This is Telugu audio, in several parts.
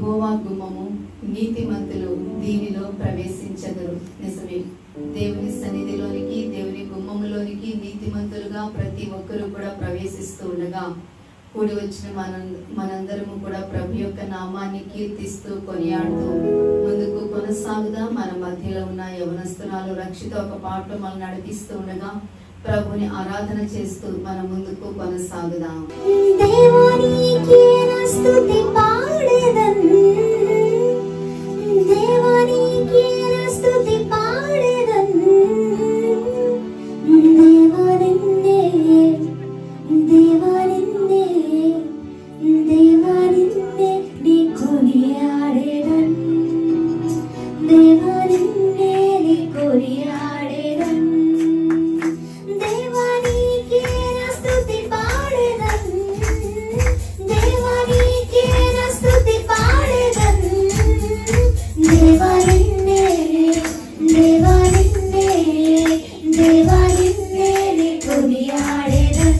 యెహోవా గుమ్మము నీతిమంతులు దీనిలో ప్రవేశించగరు నిజమే దేవుని సన్నిధిలోనికి దేవుని గుమ్మములోనికి నీతిమంతులుగా ప్రతి ఒక్కరూ కూడా ప్రవేశిస్తూ ఉండగా కూడి వచ్చిన మన మనందరము కూడా ప్రభు యొక్క నామాన్ని కీర్తిస్తూ కొనియాడుతూ ముందుకు కొనసాగుదా మన మధ్యలో ఉన్న యవనస్తురాలు రక్షిత ఒక పాటలో మనం నడిపిస్తూ ఉండగా ప్రభుని ఆరాధన చేస్తూ మనం ముందుకు కొనసాగుదాం దేవానికి స్తుతి పాడెదన్ దేవానికి స్తుతి పాడెదన్ దేవానిన్నే దేవానిన్నే దేవానిన్నే నీ కొనియాడెదన్ దేవానిన్నే నీ కొనియాడెదన్ దేవానికి స్తుతి పాడెదన్ దేవానికి స్తుతి పాడెదన్ దేవానిన్నే దేవానిన్నే దేవానిన్నే నీ కొనియాడెదన్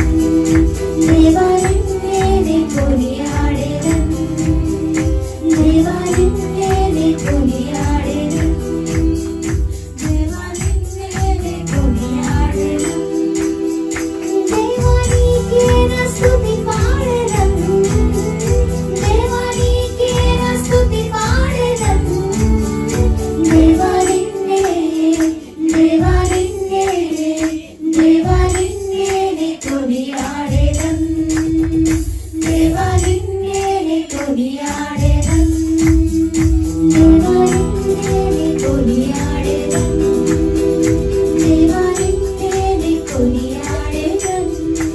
దేవానిన్నే నీ కొనియాడెదన్ దేవానిన్నే నీ కొనియాడెదన్ దేవానిన్నే నీ కొనియాడెదన్ దేవానికి స్తుతి పాడెదన్ దేవానికి స్తుతి పాడెదన్ దేవానిన్నే దేవానిన్నే దేవానిన్నే నీ కొనియాడెదన్ దేవానిన్నే నీ కొనియాడెదన్ దేవానిన్నే నీ కొనియాడెదన్ దేవానిన్నే నీ కొనియాడెదన్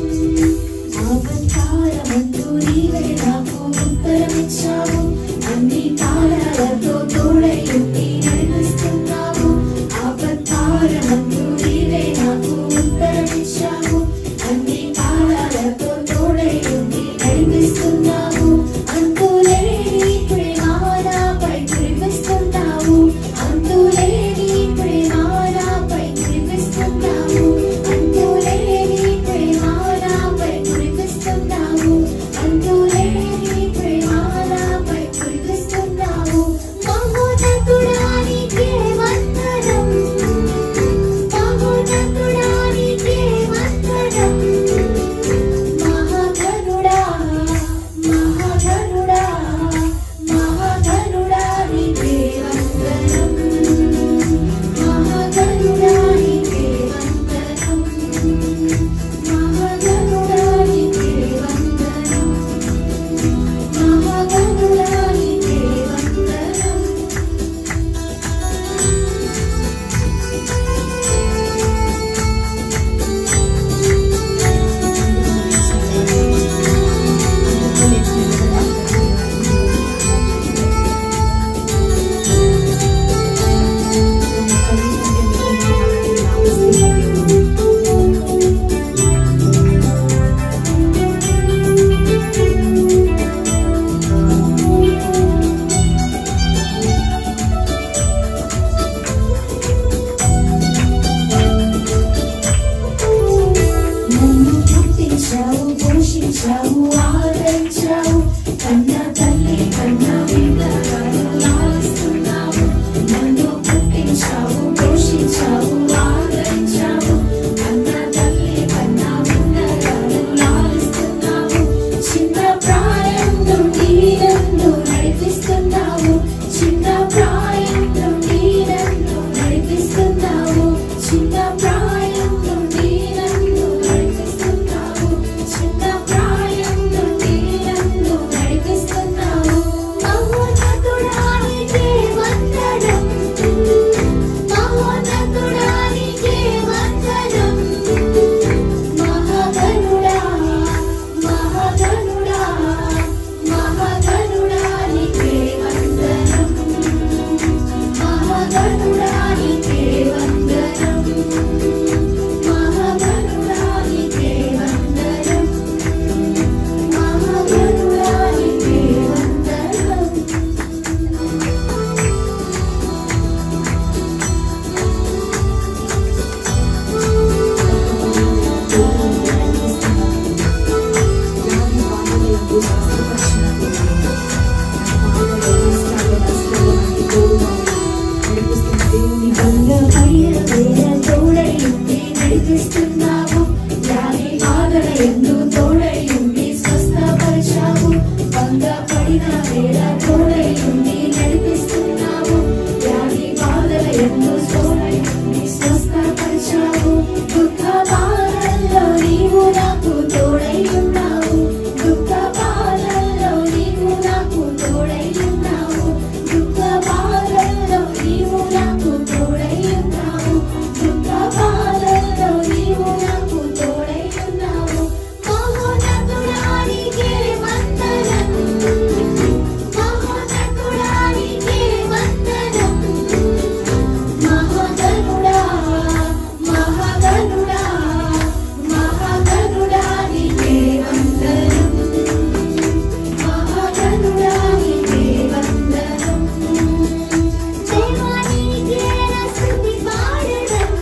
ఆపత్కాలమందు నీవే నాకు ఉత్తరమిచ్చావు అన్ని కాలాలతో తోడై ఉండి నడిపిస్తున్నావు ఆపత్కాలమందు నీవే నాకు ఉత్తరమిచ్చావు అన్ని కాలాలతో తోడై ఉండి నడిపిస్తున్నావు అంతులేని ప్రేమ నాపై కురిపిస్తున్నావు అంతులేని ప్రేమ నాపై కురిపిస్తున్నావు అంతులేని ప్రేమ నాపై కురిపిస్తున్నావు అంతులేని ప్రేమ నాపై కురిపిస్తున్నావు మహోన్నతుడా పడిన వేళ తోడై ఉండి నడిపిస్తున్నావు వ్యాధి బాధల ఎందు తోడై ఉండి స్వస్థపరిచావు దుఃఖ బాధల్లో నీవు నాకు తోడై ఉన్నావు దుఃఖ బాధల్లో నీవు నాకు తోడై ఉన్నావు దుఃఖ బాధల్లో నీవు నాకు తోడై ఉన్నావు దుఃఖ బాధల్లో నీవు నాకు తోడై ఉన్నావు మహోన్నతుడానికే వందనం మహోన్నతుడానికే వందనం మహాగణుడా మహాగణుడా మహాగణుడానికే వందనం మహాగణుడానికే వందనం దేవానికే స్తుతి పాడెదం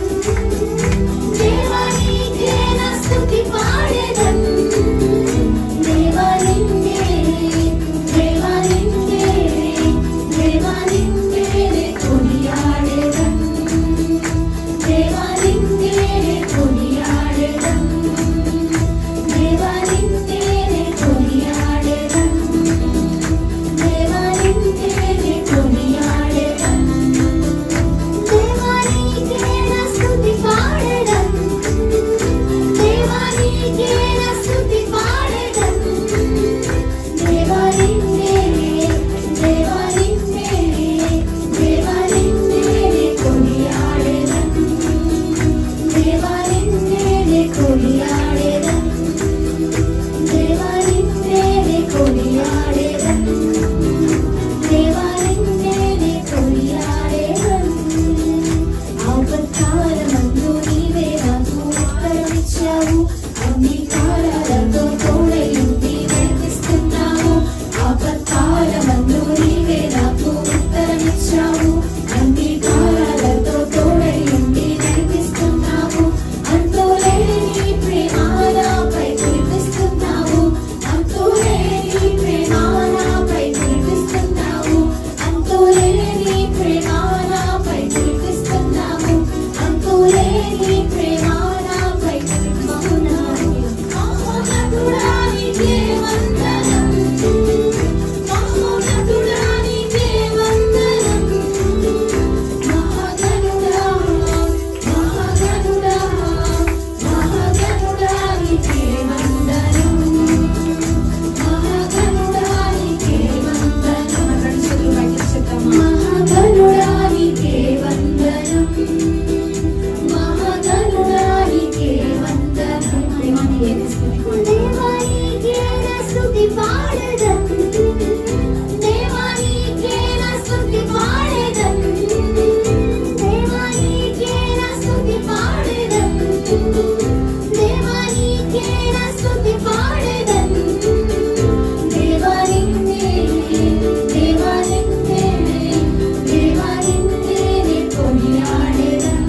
దేవానికే స్తుతి పాడెదం దేవానికే దేవానికే దేవానికే కొనియాడెదం దేవానికే కొనియాడెదం దేవానికే కొనియాడెదం దేవానికే కొనియాడెదం దేవానికే స్తుతి పాడెదం దేవానికే స్తుతి పాడెదం దేవానికే దేవానికే దేవానికే కొనియాడెదం దేవానికే కొనియాడెదం దేవానికే కొనియాడెదం దేవానికే కొనియాడెదం ఆపత్కాలమందు నీవే నాకు ఉత్తరమిచ్చావు అన్ని కాలాలతో తోడై ఉండి నడిపిస్తున్నావు ఆపత్కాలమందు నీవే నాకు ఉత్తరమిచ్చావు అన్ని కాలాలతో తోడై ఉండి నడిపిస్తున్నావు అంతులేని ప్రేమ నాపై కురిపిస్తున్నావు అంతులేని ప్రేమ నాపై కురిపిస్తున్నావు అంతులేని ప్రేమ నాపై కురిపిస్తున్నావు అంతులేని ప్రేమ నాపై కురిపిస్తున్నావు మహోన్నతుడానికే వందనం మహోన్నతుడానికే వందనం మహాగణుడా మహాగణుడా మహాగణుడానికే వందనం మహాగణుడానికే వందనం మహాగణుడానికే వందనం మహాగణుడానికే వందనం దేవానికే స్తుతి పాడెదం దేవానికే స్తుతి పాడెదం దేవానికే స్తుతి పాడెదం దేవానికే స్తుతి పాడెదం దేవానికే దేవానికే దేవానికే కొనియాడెదం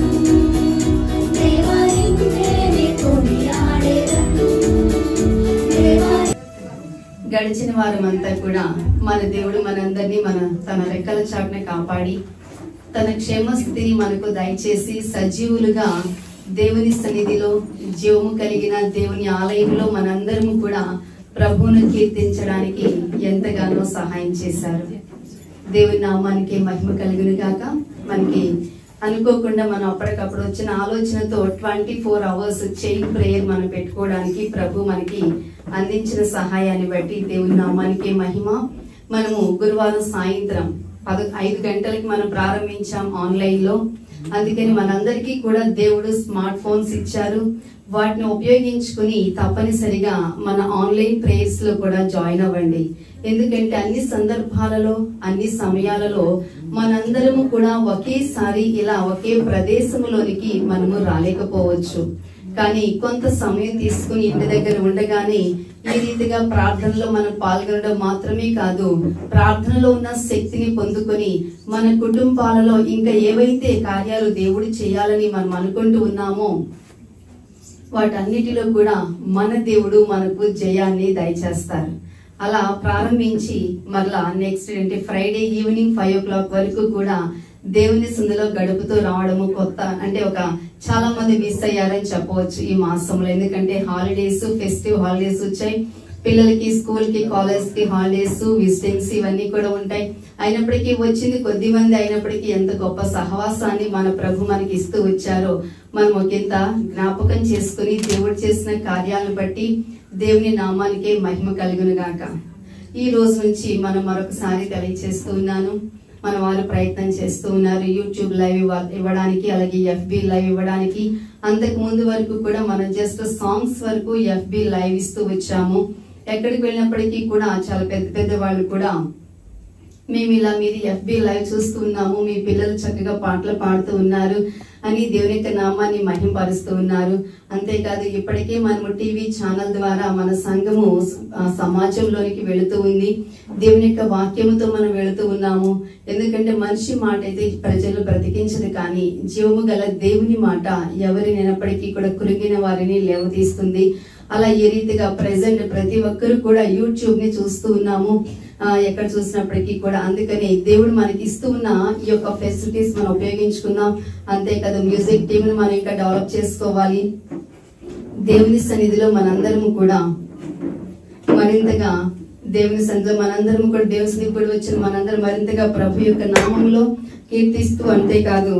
దేవానికే కొనియాడెదం దేవాని గడిచిన వారమంతా కూడా మన దేవుడు మనందరినీ మన తన రెక్కల చాటున కాపాడి తన క్షేమస్థితిని మనకు దయచేసి సజీవులుగా దేవుని సన్నిధిలో జీవము కలిగిన దేవుని ఆలయంలో మనందరము కూడా ప్రభువును కీర్తించడానికి ఎంతగానో సహాయం చేశారు దేవుని నామానికి మహిమ కలుగును గాక మనకి అనుకోకుండా మనం అప్పటికప్పుడు వచ్చిన ఆలోచనతో twenty four hours chain prayer మనం పెట్టుకోవడానికి ప్రభు మనకి అందించిన సహాయాన్ని బట్టి దేవుని నామానికి మహిమ మనము గురువారం సాయంత్రం పద ఐదు గంటలకి మనం ప్రారంభించాం ఆన్లైన్ లో అందుకని మనందరికీ కూడా దేవుడు స్మార్ట్ ఫోన్స్ ఇచ్చారు వాటిని ఉపయోగించుకుని తప్పనిసరిగా మన ఆన్లైన్ ప్రేయర్స్ లో కూడా జాయిన్ అవ్వండి ఎందుకంటే అన్ని సందర్భాలలో అన్ని సమయాలలో మనందరము కూడా ఒకేసారి ఇలా ఒకే ప్రదేశంలోనికి మనము రాలేకపోవచ్చు కానీ కొంత సమయం తీసుకుని ఇంటి దగ్గర ఉండగానే ఈ రీతిగా ప్రార్థనలో మనం పాల్గొనడం మాత్రమే కాదు ప్రార్థనలో ఉన్న శక్తిని పొందుకొని మన కుటుంబాలలో ఇంకా ఏవైతే కార్యాలు దేవుడు చేయాలని మనం అనుకుంటూ ఉన్నామో వాటన్నిటిలో కూడా మన దేవుడు మనకు జయాన్ని దయచేస్తారు అలా ప్రారంభించి మరలా నెక్స్ట్ అంటే Friday evening five o'clock వరకు కూడా దేవుని సందులో గడుపుతూ రావడము కొత్త అంటే ఒక చాలా మంది మిస్ అయ్యారని చెప్పవచ్చు ఈ మాసంలో ఎందుకంటే హాలిడేస్ ఫెస్టివ్ హాలిడేస్ వచ్చాయి పిల్లలకి స్కూల్ కి కాలేజ్ కి హాలిడేస్ విజిటింగ్స్ ఇవన్నీ కూడా ఉంటాయి అయినప్పటికీ వచ్చింది కొద్ది మంది అయినప్పటికీ ఎంత గొప్ప సహవాసాన్ని మన ప్రభు మనకి ఇస్తూ వచ్చారో మనం ఒకంత జ్ఞాపకం చేసుకుని దేవుడు చేసిన కార్యాలను బట్టి దేవుని నామానికే మహిమ కలుగును గాక ఈ రోజు నుంచి మనం మరొకసారి తెలియజేస్తూ ఉన్నాను మన వారు ప్రయత్నం చేస్తూ ఉన్నారు యూట్యూబ్ లైవ్ ఇవ్వ- ఇవ్వడానికి అలాగే ఎఫ్బి లైవ్ ఇవ్వడానికి అంతకు ముందు వరకు కూడా మనం జస్ట్ సాంగ్స్ వరకు ఎఫ్బి లైవ్ ఇస్తూ వచ్చాము ఎక్కడికి వెళ్ళినప్పటికీ కూడా చాలా పెద్ద పెద్ద వాళ్ళు కూడా మేము ఇలా మీది ఎఫ్బి లైవ్ చూస్తున్నాము మీ పిల్లలు చక్కగా పాటలు పాడుతూ ఉన్నారు అని దేవుని యొక్క నామాన్ని మహింపరుస్తూ ఉన్నారు అంతేకాదు ఇప్పటికే మనము టీవీ ఛానల్ ద్వారా మన సంఘము ఆ, సమాజంలోనికి వెళుతూ ఉంది దేవుని యొక్క వాక్యముతో మనం వెళుతూ ఉన్నాము ఎందుకంటే మనిషి మాట అయితే ప్రజలు బ్రతికించదు కానీ జీవము గల దేవుని మాట ఎవరినైనప్పటికీ కూడా కురిగిన వారిని లేవతీస్తుంది అలా ఏ రీతిగా ప్రజెంట్ ప్రతి ఒక్కరు కూడా యూట్యూబ్ ని చూస్తూ ఉన్నాము ఆ, ఎక్కడ చూసినప్పటికీ కూడా అందుకని దేవుడు మనకి ఇస్తూ ఉన్న ఈ యొక్క ఫెసిలిటీస్ మనం ఉపయోగించుకుందాం అంతేకాదు మ్యూజిక్ టీమ్ ని మనం ఇంకా డెవలప్ చేసుకోవాలి దేవుని సన్నిధిలో మనందరము కూడా మరింతగా దేవుని సన్నిధిలో మనందరం కూడా దేవుని సన్నిధి కూడా వచ్చిన మనందరం మరింతగా ప్రభు యొక్క నామములో కీర్తిస్తూ అంతేకాదు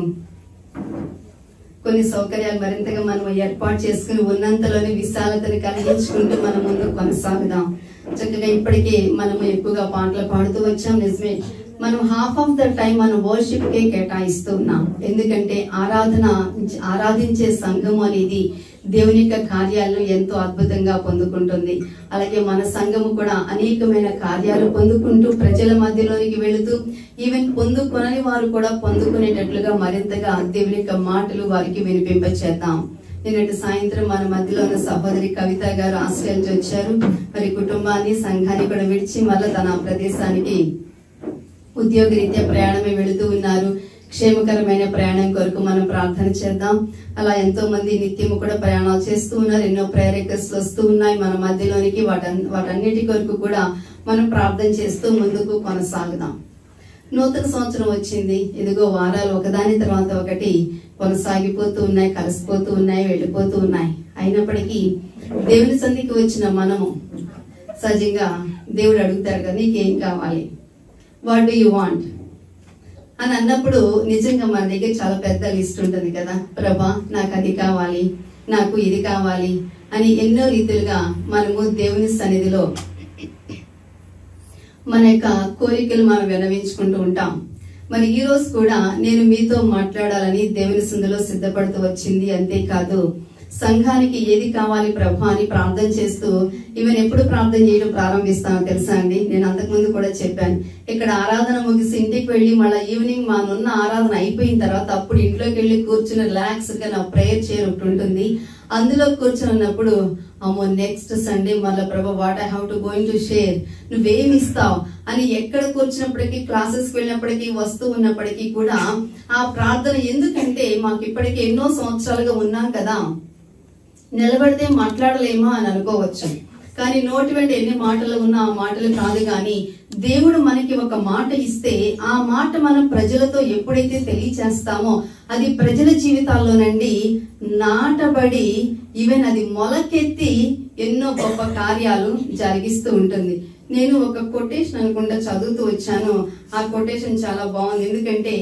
కొన్ని సౌకర్యాలు మరింతగా మనం ఏర్పాటు చేసుకుని ఉన్నంతలోనే విశాలతని కలిగించుకుంటూ మనం ముందు కొనసాగుదాం చక్కగా ఇప్పటికే మనము ఎక్కువగా పాటలు పాడుతూ వచ్చాం నిజమే మనం హాఫ్ ఆఫ్ ద టైం మనం వర్షిప్ కే కేటాయిస్తూ ఉన్నాం ఎందుకంటే ఆరాధన ఆరాధించే సంఘం అనేది దేవుని యొక్క కార్యాలను ఎంతో అద్భుతంగా పొందుకుంటుంది అలాగే మన సంఘము కూడా అనేకమైన కార్యాలు పొందుకుంటూ ప్రజల మధ్యలోనికి వెళుతూ ఈవెన్ పొందుకొనని వారు కూడా పొందుకునేటట్లుగా మరింతగా దేవుని యొక్క మాటలు వారికి వినిపింపచేద్దాం నిన్నటి సాయంత్రం మన మధ్యలో ఉన్న సహోదరి కవిత గారు ఆస్ట్రేలియా నుంచి వచ్చారు మరి కుటుంబాన్ని సంఘాన్ని కూడా విడిచి మళ్ళీ తన ప్రదేశానికి ఉద్యోగరీత్యా ప్రయాణమే వెళుతూ ఉన్నారు క్షేమకరమైన ప్రయాణం కొరకు మనం ప్రార్థన చేద్దాం అలా ఎంతో మంది నిత్యము కూడా ప్రయాణాలు చేస్తూ ఉన్నారు ఎన్నో ప్రేరేకస్ వస్తూ ఉన్నాయి మన మధ్యలోనికి వాటన్ వాటన్నిటి కొరకు కూడా మనం ప్రార్థన చేస్తూ ముందుకు కొనసాగుదాం నూతన సంవత్సరం వచ్చింది ఇదిగో వారాలు ఒకదాని తర్వాత ఒకటి కొనసాగిపోతూ ఉన్నాయి కలిసిపోతూ ఉన్నాయి వెళ్ళిపోతూ ఉన్నాయి అయినప్పటికీ దేవుని సంధికి వచ్చిన మనము సహజంగా దేవుడు అడుగుతాడు కదా నీకేం కావాలి వాట్ డూ యూ వాంట్ అని అన్నప్పుడు నిజంగా మన దగ్గర చాలా పెద్ద లిస్ట్ ఉంటుంది కదా ప్రభా నాకు అది కావాలి నాకు ఇది కావాలి అని ఎన్నో రీతిలుగా మనము దేవుని సన్నిధిలో మన యొక్క కోరికలు మనం వినవించుకుంటూ ఉంటాం మరి ఈ రోజు కూడా నేను మీతో మాట్లాడాలని దేవుని సందులో సిద్ధపడుతూ వచ్చింది అంతేకాదు సంఘానికి ఏది కావాలి ప్రభు అని ప్రార్థన చేస్తూ ఈవెన్ ఎప్పుడు ప్రార్థన చేయడం ప్రారంభిస్తానో తెలుసా అండి నేను అంతకుముందు కూడా చెప్పాను ఇక్కడ ఆరాధన ముగిసి ఇంటికి వెళ్ళి మళ్ళీ ఈవినింగ్ మానున్న ఆరాధన అయిపోయిన తర్వాత అప్పుడు ఇంట్లోకి వెళ్ళి కూర్చుని రిలాక్స్ గా నా ప్రేయర్ చేయర్ ఒకటి ఉంటుంది అందులో కూర్చొని ఉన్నప్పుడు అమ్మో నెక్స్ట్ సండే మళ్ళీ ప్రభా what I have to going to share నువ్వేమి ఇస్తావు అని ఎక్కడ కూర్చున్నప్పటికీ క్లాసెస్ వెళ్ళినప్పటికీ వస్తూ ఉన్నప్పటికీ కూడా ఆ ప్రార్థన ఎందుకంటే మాకు ఇప్పటికి ఎన్నో సంవత్సరాలుగా ఉన్నాం కదా నిలబడితే మాట్లాడలేమా అని అనుకోవచ్చు కానీ నోటి వెంట ఎన్ని మాటలు ఉన్నా ఆ మాటలు కాదు కానీ దేవుడు మనకి ఒక మాట ఇస్తే ఆ మాట మనం ప్రజలతో ఎప్పుడైతే తెలియచేస్తామో అది ప్రజల జీవితాల్లోనండి నాటబడి ఈవెన్ అది మొలకెత్తి ఎన్నో గొప్ప కార్యాలు జరిగిస్తూ ఉంటుంది నేను ఒక కొటేషన్ అనుకుంటా చదువుతూ వచ్చాను ఆ కొటేషన్ చాలా బాగుంది ఎందుకంటే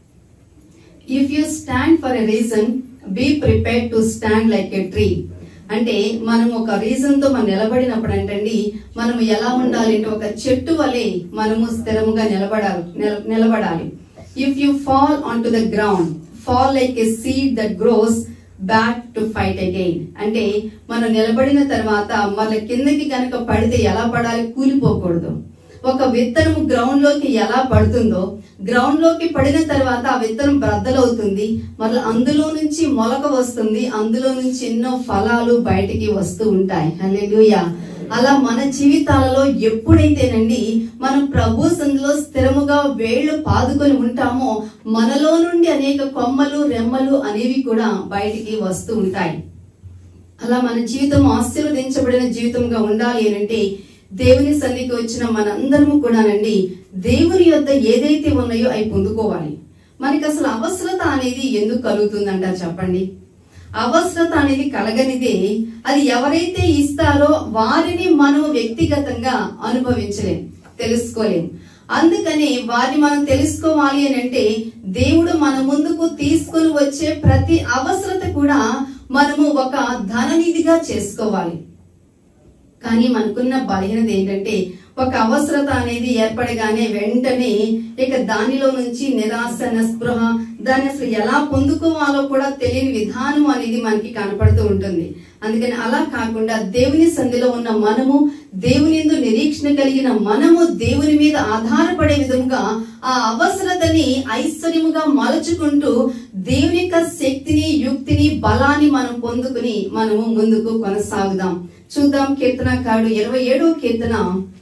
if you stand for a reason be prepared to stand like a tree అంటే మనం ఒక రీజన్ తో మనం నిలబడినప్పుడు అంటండి మనం ఎలా ఉండాలి అంటే ఒక చెట్టు వలె మనము స్థిరముగా నిలబడాలి నిల- నిలబడాలి if you fall on to the ground fall like a seed that grows back to fight again అంటే మనం నిలబడిన తర్వాత మళ్ళీ కిందకి కనుక పడితే ఎలా పడాలి కూలిపోకూడదు ఒక విత్తనం గ్రౌండ్ లోకి ఎలా పడుతుందో గ్రౌండ్ లోకి పడిన తర్వాత ఆ విత్తనం బ్రద్దలవుతుంది మళ్ళీ అందులో నుంచి మొలక వస్తుంది అందులో నుంచి ఎన్నో ఫలాలు బయటికి వస్తూ ఉంటాయి హల్లెలూయా అలా మన జీవితాలలో ఎప్పుడైతేనండి మనం ప్రభు సందులో స్థిరముగా వేళ్లు పాదుకొని ఉంటామో మనలో నుండి అనేక కొమ్మలు రెమ్మలు అనేవి కూడా బయటికి వస్తూ ఉంటాయి అలా మన జీవితం ఆశీర్వదించబడిన జీవితంగా ఉండాలి అని అంటే దేవుని సన్నిధికి వచ్చిన మనందరము కూడానండి దేవుని యొద్ద ఏదైతే ఉన్నాయో అవి పొందుకోవాలి మనకి అసలు అవసరత అనేది ఎందుకు కలుగుతుందంటారు చెప్పండి అవసరత అనేది కలగనిదే అది ఎవరైతే ఇస్తారో వారిని మనం వ్యక్తిగతంగా అనుభవించలేం తెలుసుకోలేం అందుకని వారిని మనం తెలుసుకోవాలి అని అంటే దేవుడు మన ముందుకు తీసుకొని వచ్చే ప్రతి అవసరత కూడా మనము ఒక ధననిధిగా చేసుకోవాలి కానీ మనకున్న బలహీనత ఏంటంటే ఒక అవసరత అనేది ఏర్పడగానే వెంటనే ఇక దానిలో నుంచి నిరాశ నిస్పృహ దాన్ని అసలు ఎలా పొందుకోవాలో కూడా తెలియని విధానం అనేది మనకి కనపడుతూ ఉంటుంది అందుకని అలా కాకుండా దేవుని సంధిలో ఉన్న మనము దేవుని యందు నిరీక్షణ కలిగిన మనము దేవుని మీద ఆధారపడే విధముగా ఆ అవసరతని ఐశ్వర్యముగా మలుచుకుంటూ దేవుని యొక్క శక్తిని యుక్తిని బలాన్ని మనం పొందుకుని మనము ముందుకు కొనసాగుదాం చూద్దాం కీర్తనకారుడు ఇరవై ఏడో కీర్తన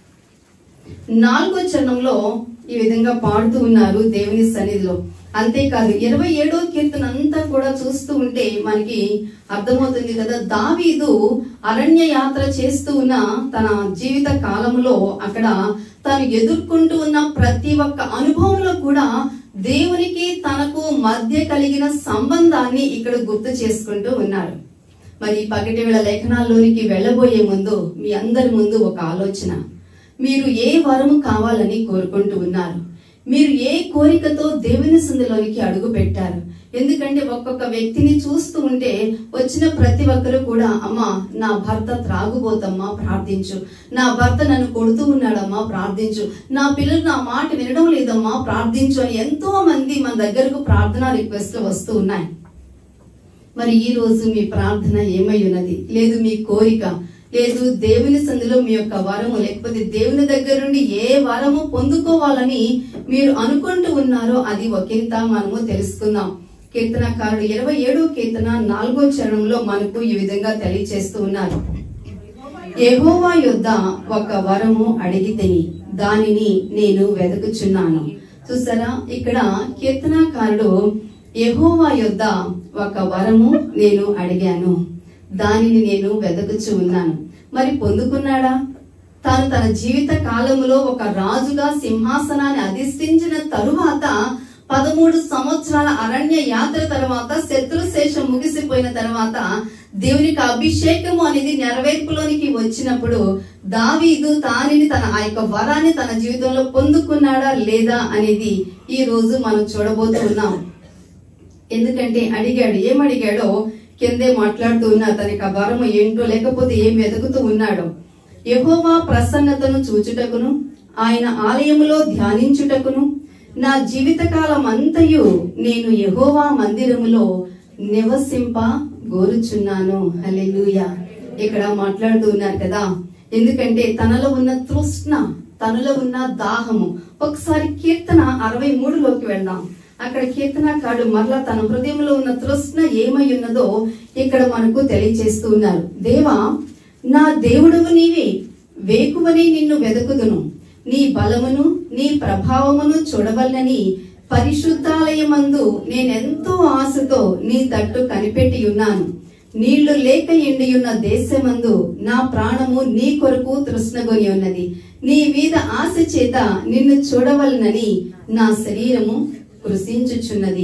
నాలుగో చరణంలో ఈ విధంగా పాడుతూ ఉన్నారు దేవుని సన్నిధిలో అంతేకాదు ఇరవై ఏడో కీర్తన అంతా కూడా చూస్తూ ఉంటే మనకి అర్థమవుతుంది కదా దావీదు అరణ్య యాత్ర చేస్తూ ఉన్న తన జీవిత కాలంలో అక్కడ తాను ఎదుర్కొంటూ ఉన్న ప్రతి ఒక్క అనుభవంలో కూడా దేవునికి తనకు మధ్య కలిగిన సంబంధాన్ని ఇక్కడ గుర్తు చేసుకుంటూ ఉన్నారు మరి పగటి వేళ లేఖనాల్లోనికి వెళ్ళబోయే ముందు మీ అందరి ముందు ఒక ఆలోచన మీరు ఏ వరము కావాలని కోరుకుంటూ ఉన్నారు మీరు ఏ కోరికతో దేవుని సందులోనికి అడుగు పెట్టారు ఎందుకంటే ఒక్కొక్క వ్యక్తిని చూస్తూ ఉంటే వచ్చిన ప్రతి ఒక్కరు కూడా అమ్మా నా భర్త త్రాగుబోతమ్మా ప్రార్థించు నా భర్త నన్ను కొడుతూ ఉన్నాడమ్మా ప్రార్థించు నా పిల్లలు నా మాట వినడం లేదమ్మా ప్రార్థించు అని ఎంతో మంది మన దగ్గరకు ప్రార్థన రిక్వెస్ట్లు వస్తూ ఉన్నాయి మరి ఈ రోజు మీ ప్రార్థన ఏమై ఉన్నది లేదు మీ కోరిక లేదు దేవుని సందులో మీ యొక్క వరము లేకపోతే దేవుని దగ్గర నుండి ఏ వరము పొందుకోవాలని మీరు అనుకుంటూ ఉన్నారో అది ఒకంత మనము తెలుసుకుందాం కీర్తనకారుడు ఇరవై ఏడో కీర్తన నాలుగో చరణంలో మనకు ఈ విధంగా తెలియచేస్తూ ఉన్నారు యెహోవా యొద్ద ఒక వరము అడిగితేని దానిని నేను వెతుకుచున్నాను చూసారా ఇక్కడ కీర్తనాకారుడు యెహోవా యొద్ద ఒక వరము నేను అడిగాను దానిని నేను వెతుకుచు ఉన్నాను మరి పొందుకున్నాడా తాను తన జీవిత కాలంలో ఒక రాజుగా సింహాసనాన్ని అధిష్ఠించిన తరువాత పదమూడు సంవత్సరాల అరణ్య యాత్ర తర్వాత శత్రుశేషం ముగిసిపోయిన తర్వాత దేవునికి అభిషేకము అనేది నెరవేర్పులోనికి వచ్చినప్పుడు దావీదు తానిని తన ఆ యొక్క వరాన్ని తన జీవితంలో పొందుకున్నాడా లేదా అనేది ఈ రోజు మనం చూడబోతున్నాం ఎందుకంటే అడిగాడు ఏం అడిగాడో కిందే మాట్లాడుతూ ఉన్నా తనకి ఆ వరము ఏంటో లేకపోతే ఏం వెతుకుతూ ఉన్నాడో యెహోవా ప్రసన్నతను చూచుటకును ఆయన ఆలయములో ధ్యానించుటకును నా జీవితకాలం అంతయు నేను యెహోవా మందిరములో నివసింప గోరుచున్నాను హల్లెలూయా ఇక్కడ మాట్లాడుతూ ఉన్నారు కదా ఎందుకంటే తనలో ఉన్న తృష్ణ తనలో ఉన్న దాహము ఒకసారి కీర్తన అరవై మూడులోకి వెళ్దాం అక్కడ కీర్తనకారుడు మరలా తన హృదయంలో ఉన్న తృష్ణ ఏమై ఉన్నదో ఇక్కడ మనకు తెలియచేస్తూ ఉన్నారు దేవా నా దేవుడవు నీవే వేకువని నిన్ను వెదకుదును నీ బలమును నీ ప్రభావమును చూడవలనని పరిశుద్ధాలయమందు నేనెంతో ఆశతో నీ తట్టు కనిపెట్టి ఉన్నాను నీళ్లు లేక ఎండియున్న దేశమందు నా ప్రాణము నీ కొరకు తృష్ణగొని ఉన్నది నీ మీద ఆశ చేత నిన్ను చూడవలనని నా శరీరము కృషించుచున్నది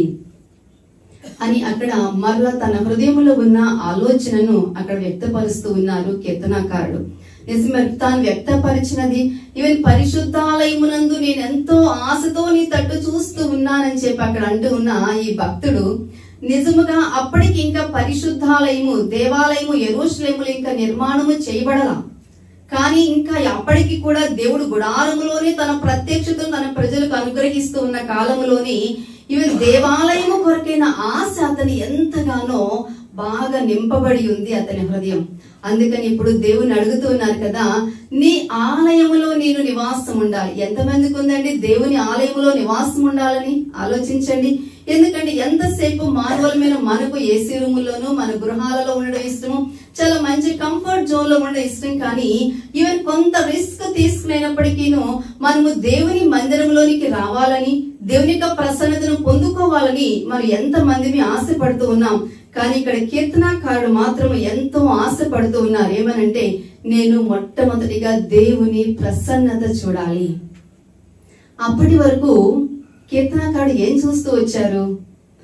అని అక్కడ మరలా తన హృదయంలో ఉన్న ఆలోచనను అక్కడ వ్యక్తపరుస్తూ ఉన్నారు కీర్తనాకారుడు నిజమే తాను వ్యక్తపరిచినది ఈవెన్ పరిశుద్ధాలయమునందు నేను ఎంతో ఆశతో నీ తట్టు చూస్తూ ఉన్నానని చెప్పి అక్కడ అంటూ ఉన్న ఈ భక్తుడు నిజముగా అప్పటికి ఇంకా పరిశుద్ధాలయము దేవాలయము ఎరుషలేములు ఇంకా నిర్మాణము చేయబడలా కానీ ఇంకా అప్పటికి కూడా దేవుడు గుడారములోనే తన ప్రత్యక్షతను తన ప్రజలకు అనుగ్రహిస్తూ ఉన్న కాలములోని ఈవెన్ దేవాలయము కొరకైన ఆశ అతని ఎంతగానో బాగా నింపబడి ఉంది అతని హృదయం అందుకని ఇప్పుడు దేవుని అడుగుతూ ఉన్నారు కదా నీ ఆలయములో నేను నివాసం ఉండాలి ఎంతమందికి ఉందండి దేవుని ఆలయములో నివాసం ఉండాలని ఆలోచించండి ఎందుకంటే ఎంతసేపు మానవులమైన మనకు ఏసీ రూముల్లోనూ మన గృహాలలో ఉండడం ఇష్టము చాలా మంచి కంఫర్ట్ జోన్ లో ఉండడం ఇష్టం కానీ ఈవెన్ కొంత రిస్క్ తీసుకునేటప్పటికీను మనము దేవుని మందిరంలోనికి రావాలని దేవుని యొక్క ప్రసన్నతను పొందుకోవాలని మరి ఎంత మందిని ఆశపడుతూ ఉన్నాం కానీ ఇక్కడ కీర్తనాకారుడు మాత్రం ఎంతో ఆశపడుతూ ఉన్నారు ఏమనంటే నేను మొట్టమొదటిగా దేవుని ప్రసన్నత చూడాలి అప్పటి వరకు కీర్తనకారుడు ఏం చూస్తూ వచ్చారు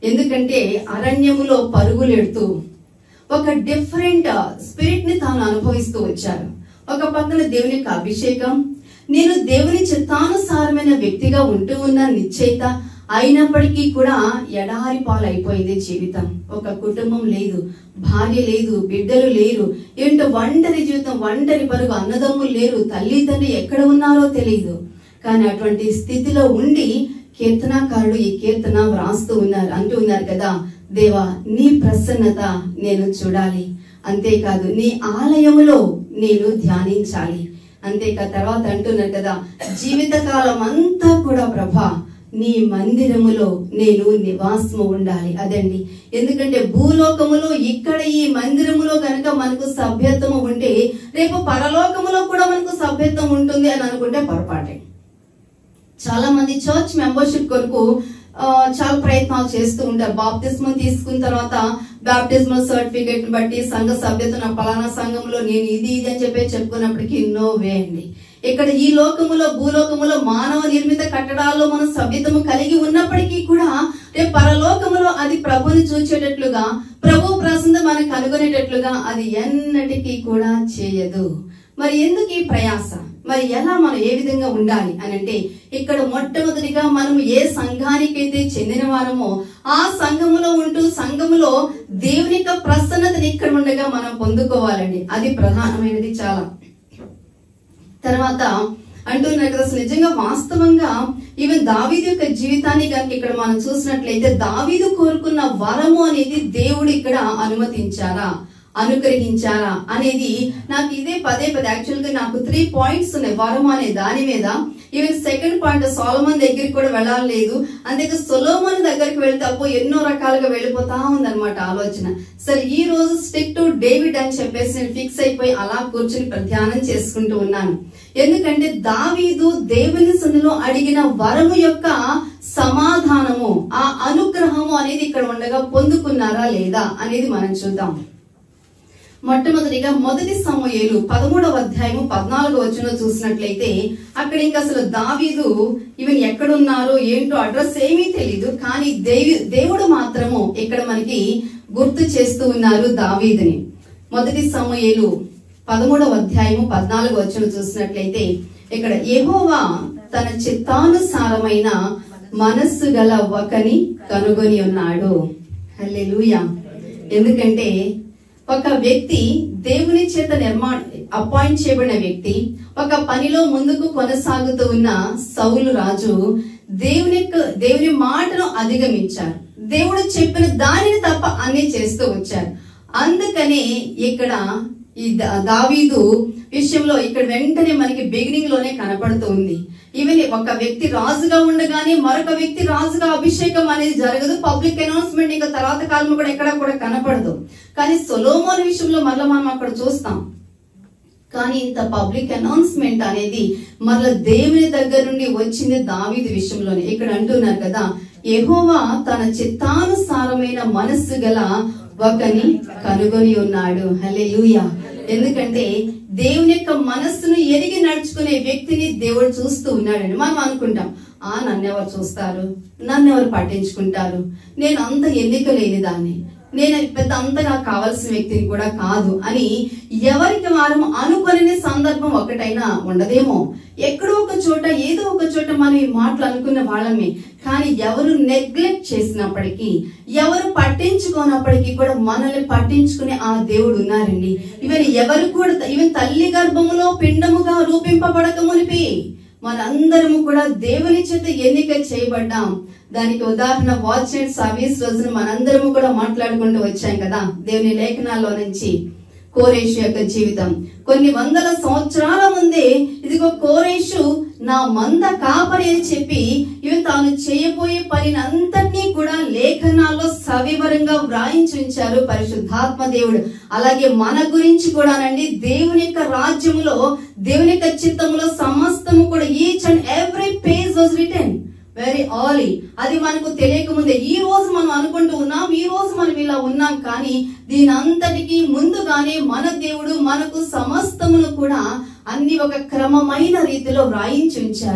ఎందుకంటే అరణ్యములో పరుగులెడుతూ ఒక డిఫరెంట్ స్పిరిట్ ని తాను అనుభవిస్తూ వచ్చారు ఒక పక్కన దేవుని యొక్క అభిషేకం నేను దేవుని చిత్తానుసారమైన వ్యక్తిగా ఉంటూ ఉన్న నిశ్చయిత అయినప్పటికీ కూడా ఎడారి పాలైపోయింది జీవితం ఒక కుటుంబం లేదు భార్య లేదు బిడ్డలు లేరు ఏంటో ఒంటరి జీవితం ఒంటరి పరుగు అన్నదమ్ములు లేరు తల్లి తండ్రి ఎక్కడ ఉన్నారో తెలియదు కానీ అటువంటి స్థితిలో ఉండి కీర్తనాకారుడు ఈ కీర్తన వ్రాస్తూ ఉన్నారు అంటూ ఉన్నారు కదా దేవా నీ ప్రసన్నత నేను చూడాలి అంతేకాదు నీ ఆలయములో నేను ధ్యానించాలి అంతేకాదు తర్వాత అంటున్నారు కదా జీవితకాలం అంతా కూడా ప్రభా నీ మందిరములో నేను నివాసము ఉండాలి అదండి ఎందుకంటే భూలోకములో ఇక్కడ ఈ మందిరములో గనక మనకు సభ్యత్వము ఉంటే రేపు పరలోకములో కూడా మనకు సభ్యత్వం ఉంటుంది అని అనుకుంటే పొరపాటే చాలా మంది చర్చ్ మెంబర్షిప్ కొరకు ఆ, చాలా ప్రయత్నాలు చేస్తూ ఉంటారు బాప్తిస్మం తీసుకున్న తర్వాత బాప్టిజమల్ సర్టిఫికేట్ బట్టి సంఘ సభ్యత నా పలానా సంఘంలో నేను ఇది ఇది అని చెప్పి చెప్పుకున్నప్పటికీ నో వే అండి ఇక్కడ ఈ లోకములో భూలోకములో మానవ నిర్మిత కట్టడాల్లో మనం సభ్యతము కలిగి ఉన్నప్పటికీ కూడా రేపు పరలోకములో అది ప్రభుని చూచేటట్లుగా ప్రభు ప్రసంద మనకు కనుగొనేటట్లుగా అది ఎన్నటికీ కూడా చేయదు మరి ఎందుకు ఈ ప్రయాస మరి ఎలా మనం ఏ విధంగా ఉండాలి అని అంటే ఇక్కడ మొట్టమొదటిగా మనం ఏ సంఘానికైతే చెందిన వారమో ఆ సంఘములో ఉంటూ సంఘములో దేవుని యొక్క ప్రసన్నతని ఇక్కడ ఉండగా మనం పొందుకోవాలండి అది ప్రధానమైనది చాలా తర్వాత అంటున్నారు కదా అసలు నిజంగా వాస్తవంగా ఈవెన్ దావీదు యొక్క జీవితాన్ని కనుక ఇక్కడ మనం చూసినట్లయితే దావీదు కోరుకున్న వరము అనేది దేవుడు ఇక్కడ అనుమతించారా అనుగ్రహించారా అనేది నాకు ఇదే పదే పదే యాక్చువల్ గా నాకు త్రీ పాయింట్స్ ఉన్నాయి వరం అనే దాని మీద ఈవెన్ సెకండ్ పాయింట్ సోలమన్ దగ్గరికి కూడా వెళ్ళాలి లేదు అంతేకా సొలోమన్ దగ్గరికి వెళ్తే అప్పో ఎన్నో రకాలుగా వెళ్ళిపోతా ఉందన్నమాట ఆలోచన సరే ఈ రోజు స్టిక్ టు డేవిడ్ అని చెప్పేసి నేను ఫిక్స్ అయిపోయి అలా కూర్చుని ప్రధ్యానం చేసుకుంటూ ఉన్నాను ఎందుకంటే దావీదు దేవుని సన్నిలో అడిగిన వరము యొక్క సమాధానము ఆ అనుగ్రహము అనేది ఇక్కడ ఉండగా పొందుకున్నారా లేదా అనేది మనం చూద్దాం మొట్టమొదటిగా మొదటి సమూహేలు పదమూడవ అధ్యాయము పద్నాలుగు వచ్చిన చూసినట్లయితే అక్కడ ఇంకా అసలు దావీదు ఈవెన్ ఎక్కడున్నారో ఏంటో అడ్రస్ ఏమీ తెలీదు కానీ దేవి దేవుడు మాత్రము ఇక్కడ మనకి గుర్తు చేస్తూ ఉన్నారు దావీదుని మొదటి సమూహేలు పదమూడవ అధ్యాయము పద్నాలుగు వచ్చిన చూసినట్లయితే ఇక్కడ యెహోవా తన చిత్తానుసారమైన మనస్సు గల ఒకని కనుగొని ఉన్నాడు హల్లెలూయా ఎందుకంటే ఒక వ్యక్తి దేవుని చేత నిర్మాణ అపాయింట్ చేయబడిన వ్యక్తి ఒక పనిలో ముందుకు కొనసాగుతూ ఉన్న సౌలు రాజు దేవుని యొక్క దేవుని మాటను అధిగమించారు దేవుడు చెప్పిన దానిని తప్ప అన్ని చేస్తూ వచ్చారు అందుకనే ఇక్కడ ఈ దా- దావీదు విషయంలో ఇక్కడ వెంటనే మనకి బిగినింగ్ లోనే కనపడుతూ ఉంది ఈవెన్ ఒక వ్యక్తి రాజుగా ఉండగానే మరొక వ్యక్తి రాజుగా అభిషేకం అనేది జరగదు పబ్లిక్ అనౌన్స్మెంట్ ఇంకా తర్వాత కాలంలో కూడా ఎక్కడ కూడా కనపడదు కానీ సొలోమోన్ విషయంలో మరలా మనం అక్కడ చూస్తాం కానీ ఇంత పబ్లిక్ అనౌన్స్మెంట్ అనేది మరల దేవుని దగ్గర నుండి వచ్చింది దావీదు విషయంలోనే ఇక్కడ అంటున్నారు కదా యెహోవా తన చిత్తానుసారమైన మనస్సు గల ఒకని కనుగొని ఉన్నాడు హల్లెలూయా ఎందుకంటే దేవుని యొక్క మనస్సును ఎరిగి నడుచుకునే వ్యక్తిని దేవుడు చూస్తూ ఉన్నాడని మనం అనుకుంటాం ఆ నన్నెవరు చూస్తారు నన్నెవరు పట్టించుకుంటారు నేను అంత ఎన్నిక లేని దాన్ని నేను పెద్ద అంతగా కావాల్సిన వ్యక్తిని కూడా కాదు అని ఎవరికి వారు అనుకునే సందర్భం ఒకటైనా ఉండదేమో ఎక్కడో ఒక చోట ఏదో ఒక చోట మనం ఈ మాటలు అనుకున్న వాళ్ళమే కానీ ఎవరు నెగ్లెక్ట్ చేసినప్పటికీ ఎవరు పట్టించుకోనప్పటికీ కూడా మనల్ని పట్టించుకునే ఆ దేవుడు ఉన్నారండి ఈవెన్ ఎవరు కూడా ఈవెన్ తల్లి గర్భములో పిండముగా రూపింపబడక మునిపి మనందరము కూడా దేవుని చేత ఎన్నిక చేయబడ్డాం దానికి ఉదాహరణ వాచ్ అండ్ సర్వీస్ రోజున మనందరము కూడా మాట్లాడుకుంటూ వచ్చాం కదా దేవుని లేఖనాల్లో నుంచి కోరేషు యొక్క జీవితం కొన్ని వందల సంవత్సరాల ముందే ఇదిగో కోరేషు నా మంద కాపరి అని చెప్పి ఇవి తాను చేయబోయే పనిని అంతటినీ కూడా లేఖనాల్లో సవివరంగా వ్రాయించి ఉంచారు పరిశుద్ధాత్మ దేవుడు అలాగే మన గురించి కూడానండి దేవుని యొక్క రాజ్యములో దేవుని యొక్క చిత్తములో సమస్తము కూడా each and every page was return very early అది మనకు తెలియక ముందే ఈ రోజు మనం అనుకుంటూ ఉన్నాం ఈ రోజు మనం ఇలా ఉన్నాం కానీ దీని అంతటికి ముందుగానే మన దేవుడు మనకు సమస్తమును కూడా అన్ని ఒక క్రమమైన రీతిలో వ్రాయించి ఉంచారు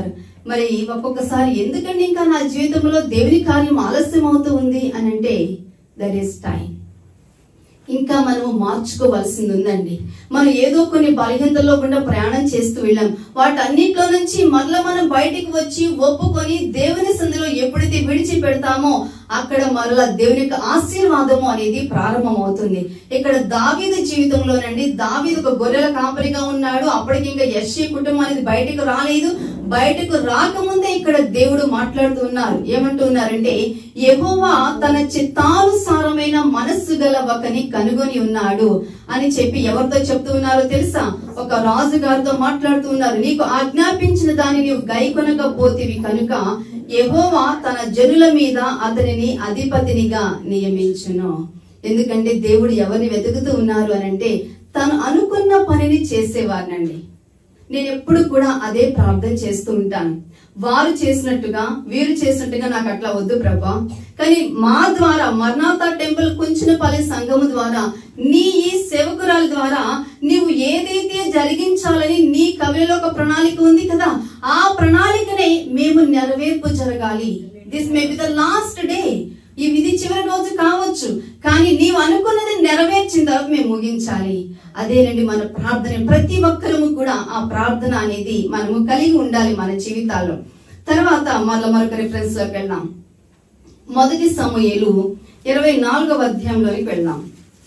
మరి ఒక్కొక్కసారి ఎందుకండి ఇంకా నా జీవితంలో దేవుని కార్యం ఆలస్యం అవుతూ ఉంది అని అంటే దట్ ఈస్ టైం ఇంకా మనం మార్చుకోవాల్సింది ఉందండి మనం ఏదో కొన్ని బలహీనతల్లో గుండా ప్రయాణం చేస్తూ వెళ్ళాం వాటన్నిటిలో నుంచి మరలా మనం బయటికి వచ్చి ఒప్పుకొని దేవుని సంధిలో ఎప్పుడైతే విడిచి పెడతామో అక్కడ మరలా దేవుని యొక్క ఆశీర్వాదము అనేది ప్రారంభమవుతుంది ఇక్కడ దావీదు జీవితంలోనండి దావీదు ఒక గొర్రెల కాపరిగా ఉన్నాడు అప్పటికి ఇంకా యశ్షి కుటుంబం అనేది బయటకు రాలేదు బయటకు రాకముందే ఇక్కడ దేవుడు మాట్లాడుతూ ఉన్నారు ఏమంటూ ఉన్నారంటే యెహోవా తన చిత్తానుసారమైన మనస్సు గల ఒకని కనుగొని ఉన్నాడు అని చెప్పి ఎవరితో చెప్తూ ఉన్నారో తెలుసా ఒక రాజు గారితో మాట్లాడుతూ ఉన్నారు నీకు ఆజ్ఞాపించిన దాన్ని నీవు గైకొనకపోతివి కనుక యెహోవా తన జనుల మీద అతనిని అధిపతినిగా నియమించును ఎందుకంటే దేవుడు ఎవరిని వెతుకుతూ ఉన్నారు అని అంటే తను అనుకున్న పనిని చేసేవారినండి నేను ఎప్పుడు కూడా అదే ప్రార్థన చేస్తూ ఉంటాను వారు చేసినట్టుగా వీరు చేసినట్టుగా నాకు అట్లా వద్దు ప్రభా కానీ మా ద్వారా మర్నాథ టెంపుల్ కుంచినపల్లి సంఘము ద్వారా నీ ఈ సేవకురాల ద్వారా నీవు ఏదైతే జరిగించాలని నీ కవిలో ఒక ప్రణాళిక ఉంది కదా ఆ ప్రణాళికనే మేము నెరవేర్పు జరగాలి this may be the last day ఈ విధి చివరి రోజు కావచ్చు కానీ నీవు అనుకున్నది నెరవేర్చిన తర్వాత మేము ముగించాలి అదేనండి మన ప్రార్థన ప్రతి ఒక్కరము కూడా ఆ ప్రార్థన అనేది మనము కలిగి ఉండాలి మన జీవితాల్లో తర్వాత మళ్ళీ మరొక రిఫరెన్స్ లోకి వెళ్దాం మొదటి సమూహేలు ఇరవై నాలుగవ అధ్యాయంలోకి వెళ్దాం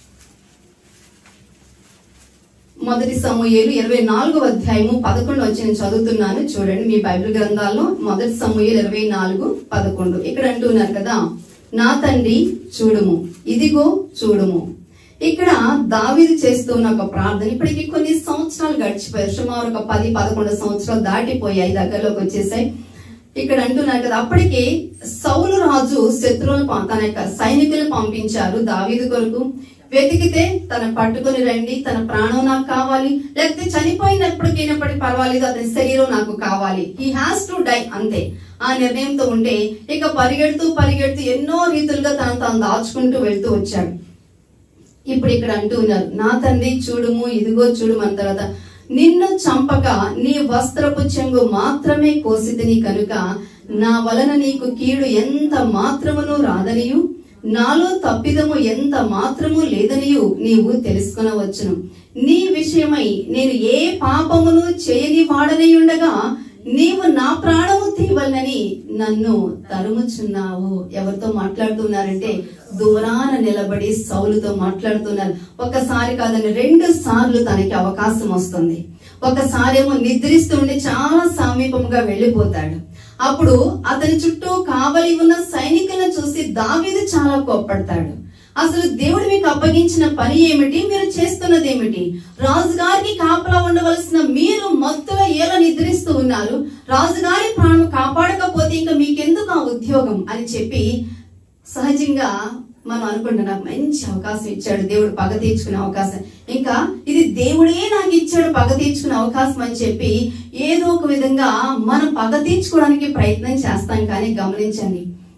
మొదటి సమూహేలు ఇరవై నాలుగవ అధ్యాయము పదకొండు వచ్చి నేను చదువుతున్నాను చూడండి మీ బైబిల్ గ్రంథాల్లో మొదటి సమూహేలు ఇరవై నాలుగు పదకొండు ఇక్కడ అంటున్నారు కదా నా తండ్రి చూడుము ఇదిగో చూడుము ఇక్కడ దావీదు చేస్తున్న ఒక ప్రార్థన ఇప్పటికి కొన్ని సంవత్సరాలు గడిచిపోయాయి సుమారు ఒక పది పదకొండు సంవత్సరాలు దాటిపోయాయి దగ్గరలోకి వచ్చేసాయి ఇక్కడ అంటున్నారు కదా అప్పటికి సౌలు రాజు శత్రువులు పం- తన యొక్క సైనికులు పంపించారు దావీదు కొరకు వెతికితే తన పట్టుకొని రండి తన ప్రాణం నాకు కావాలి లేకపోతే చనిపోయినప్పటికైనప్పటికీ పర్వాలేదు అతని శరీరం నాకు కావాలి హీ హాస్ టు డై అంతే ఆ నిర్ణయంతో ఉంటే ఇక పరిగెడుతూ పరిగెడుతూ ఎన్నో రీతులుగా తను తాను దాచుకుంటూ వెళ్తూ వచ్చాడు ఇప్పుడు ఇక్కడ అంటూ ఉన్నారు నా తండ్రి చూడుము ఇదిగో చూడుము అన్న తర్వాత నిన్ను చంపక నీ వస్త్రపు చెంగు మాత్రమే కోసితిని కనుక నా వలన నీకు కీడు ఎంత మాత్రమును రాదనియు నాలో తప్పిదము ఎంత మాత్రము లేదనియు నీవు తెలుసుకొనవచ్చును నీ విషయమై నేను ఏ పాపమును చేయని వాడనై ఉండగా నీవు నా ప్రాణము తీవలనని నన్ను తరుముచున్నావు ఎవరితో మాట్లాడుతున్నారంటే దూరాన నిలబడి సౌలుతో మాట్లాడుతున్నారు ఒకసారి కాదని రెండు సార్లు తనకి అవకాశం వస్తుంది ఒకసారి ఏమో నిద్రిస్తుండి చాలా సమీపంగా వెళ్ళిపోతాడు అప్పుడు అతని చుట్టూ కావలి ఉన్న సైనికులను చూసి దావీదు చాలా కోప్పడతాడు అసలు దేవుడు మీకు అప్పగించిన పని ఏమిటి మీరు చేస్తున్నది ఏమిటి రాజుగారికి కాపలా ఉండవలసిన మీరు మత్తులో ఎలా నిద్రిస్తూ ఉన్నారు రాజుగారి ప్రాణం కాపాడకపోతే ఇంకా మీకెందుకు ఆ ఉద్యోగం అని చెప్పి సహజంగా మనం అనుకుంటాం నాకు మంచి అవకాశం ఇచ్చాడు దేవుడు పగ తీర్చుకునే అవకాశం ఇంకా ఇది దేవుడే నాకు ఇచ్చాడు పగ తీర్చుకునే అవకాశం అని చెప్పి ఏదో ఒక విధంగా మనం పగ తీర్చుకోవడానికి ప్రయత్నం చేస్తాం కానీ గమనించండి